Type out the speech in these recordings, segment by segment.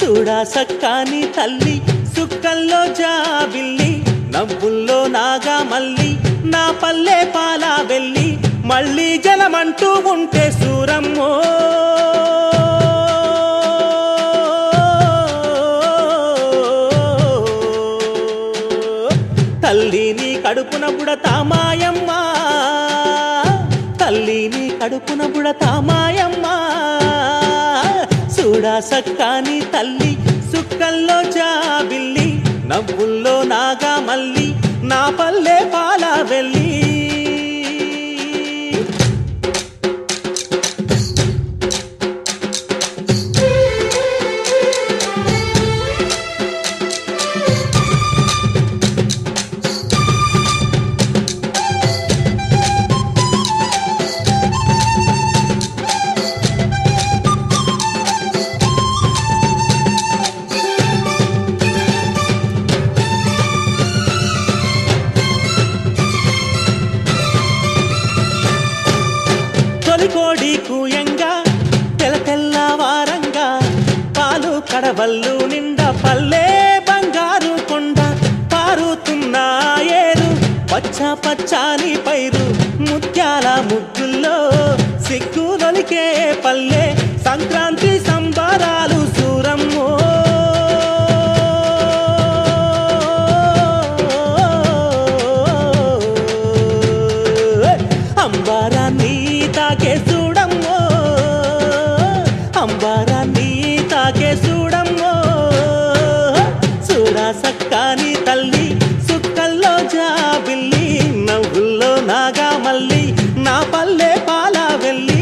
చూడా సక్కాని తల్లి సుక్కల్లో జాబిల్లి నవ్వుల్లో నాగా మల్లి నా పల్లె పాలా వెళ్ళి మళ్ళీ జలమంటూ ఉంటే సూరమ్మో తల్లిని కడుపున బుడతామాయమ్మ తల్లిని కడుపున బుడతామాయమ్మ చూడా సక్కాని తల్లి సుక్కల్లో జాబిల్లి నవ్వుల్లో నాగా మల్లి నా పల్లె పాలా వెళ్ళి తొలికోడి కూయంగా తెల తెల్లవారంగా పాలు కడవల్లు నిండా పల్లె బంగారు కొండ పారుతున్న ఏరు పచ్చ పచ్చాని పైరు ముత్యాల ముగ్గుల్లో సిగ్గులొలికే పల్లె సంక్రాంతి సంబరాలు సూరమ్మో అంబారాన్ని తాకే చూడమ్మో అంబారాన్ని తాకే చూడమ్మో చూడా సక్కాని తల్లి సుక్కల్లో జాబిల్లి నవ్వుల్లో నాగా మల్లి నా పల్లె పాలా వెళ్ళి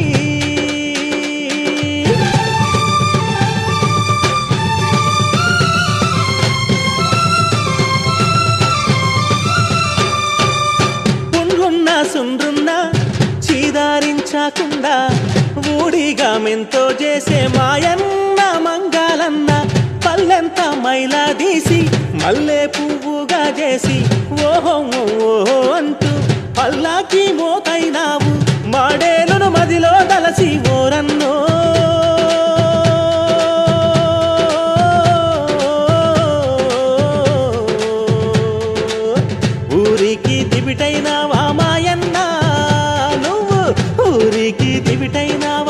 పుండ్రున్న సుండ్రున్న చీదారించకుండా ఊడిగా మెంతో చేసే మాయన్న మంగాలన్న పల్లెంత మైలా తీసి మల్లె పువ్వుగా చేసి ఓహో ఓహో అంటూ పల్లాకి మోకైనావు మాడేలును మదిలో దలసి ఓరన్నో ఊరికి దివిటైన మాయన్న నువ్వు ఊరికి దివిటైన